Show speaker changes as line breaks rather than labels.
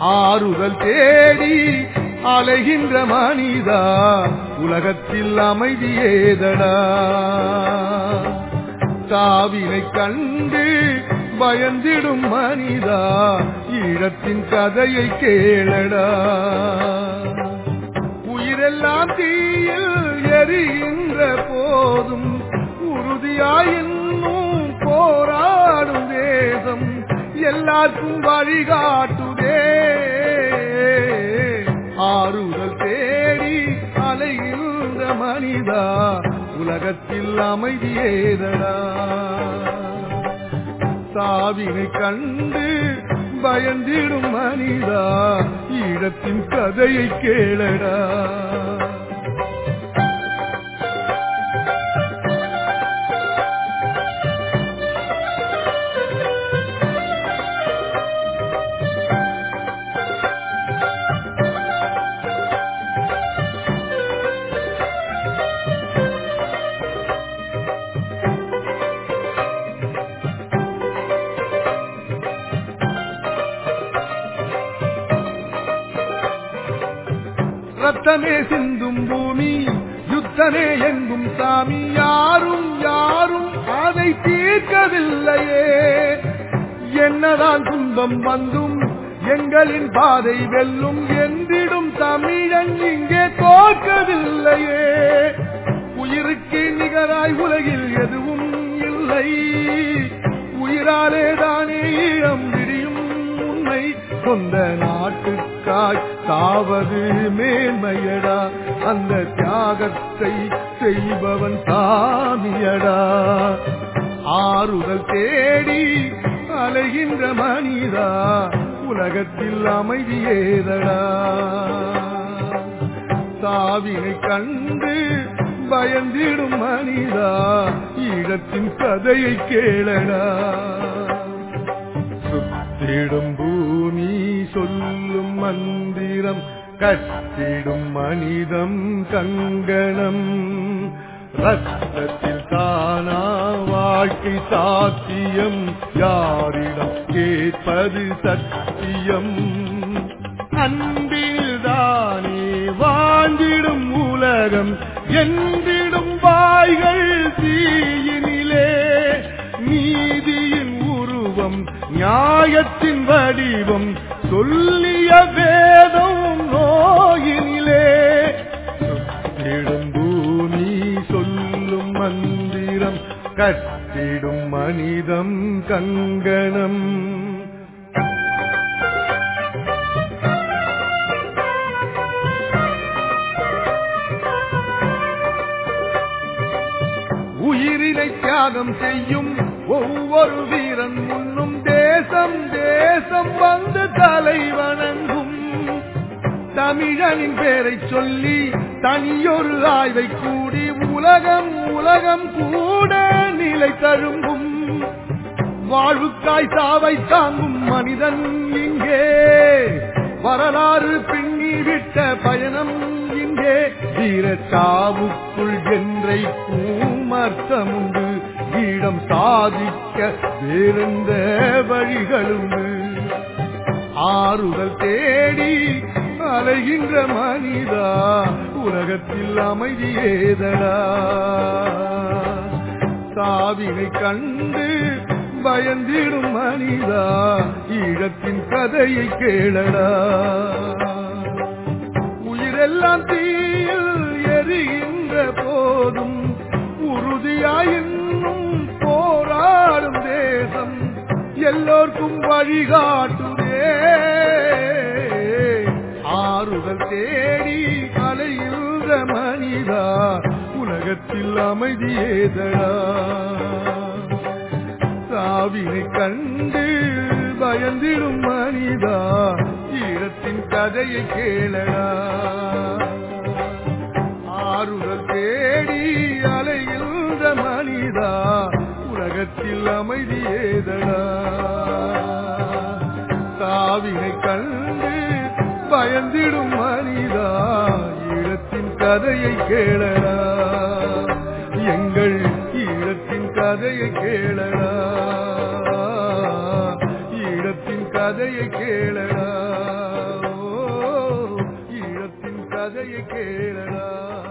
ஆறுதல் தேடி அலைகின்ற மனிதா உலகத்தில் அமைதி ஏதடா தாவினை கண்டு பயந்திடும் மனிதா ஈழத்தின் கதையை கேளடா உயிரெல்லாம் தீயில் எரிகின்ற போதும் உறுதியாய் இன்னும் போராடும் தேசம் எல்லாருக்கும் வழிகாட்டுதே ஆறுதல் தேடி அலைகின்ற மனிதா உலகத்தில் அமைதி ஏதடா சாவினை கண்டு பயந்திடும் மனிதா ஈழத்தின் கதையை கேளடா ரத்தமே சிந்தும் பூமி யுத்தமே எங்கும் சாமி யாரும் யாரும் அதை தீர்க்கவில்லையே என்னதான் துன்பம் வந்தும் எங்களின் பாதை வெல்லும் என்றிடும் தமிழன் இங்கே தோற்கவில்லையே உயிருக்கு நிகராய் உலகில் எதுவும் இல்லை உயிராலே தானே ஈழம் விடியும் உண்மை சொந்த நாட்டுக்காய் சாவது மேன்மையடா அந்த தியாகத்தை செய்பவன் சாமியடா ஆறுதல் தேடி அலைகின்ற மனிதா உலகத்தில் அமைதி ஏதடா சாவினை கண்டு பயந்திடும் மனிதா ஈழத்தின் கதையை கேளடா சுத்திடும் பூமி சொல்லும் மந்திரம் கட்டிடும் மனிதம் கங்கணம் ரத்தத்தில் தானா வாழ்க்கை சாத்தியம் யாரிடம் கேட்பது சத்தியம் அன்பில் தானே வாழ்ந்திடும் உலகம் என்றிடும் வாய்கள் தீயினிலே நீதியின் உருவம் நியாயத்தின் வடிவம் சொல்லிய வேதம் நோயினிலே சுத்திடும் பூமி சொல்லும் மந்திரம் கட்டிடும் மனிதம் கங்கணம் உயிரினை தியாகம் செய்யும் ஒவ்வொரு வீரன் முன்னும் தேசம் தேசம் வந்து தலை வணங்கும் தமிழனின் பேரை சொல்லி தனியொரு ஆய்வை கூடி உலகம் உலகம் கூட நிலை தழும்பும் வாழ்வுக்காய் சாவை தாங்கும் மனிதன் இங்கே வரலாறு பின்னி விட்ட பயணம் இங்கே வீரச்சாவுக்குள் என்றைக்கும் அர்த்தமுண்டு ஈழம் சாதிக்க வேறெந்த வழிகளுண்டு ஆறுதல் தேடி அலைகின்ற மனிதா உலகத்தில் அமைதி ஏதடா சாவினை கண்டு பயந்திடும் மனிதா ஈழத்தின் கதையை கேளடா உயிரெல்லாம் தீயில் எரிகின்ற போதும் உறுதியாய் இன்னும் போராடும் தேசம் எல்லோர்க்கும் வழிகாட்டுதே ஆறுதல் தேடி அலையுற மனிதா உலகத்தில் அமைதி ஏதடா சாவினை கண்டு பயந்திடும் மனிதா ஈழத்தின் கதையை கேளடா ஆறுதல் தேடி அலைகின்ற மனிதா உலகத்தில் அமைதி ஏதடா சாவினை கண்டு பயந்திடும் மனிதா ஈழத்தின் கதையை கேளடா எங்கள் ஈழத்தின் கதையை கேளடா ஈழத்தின் கதையை கேளடா கதையை கேளடா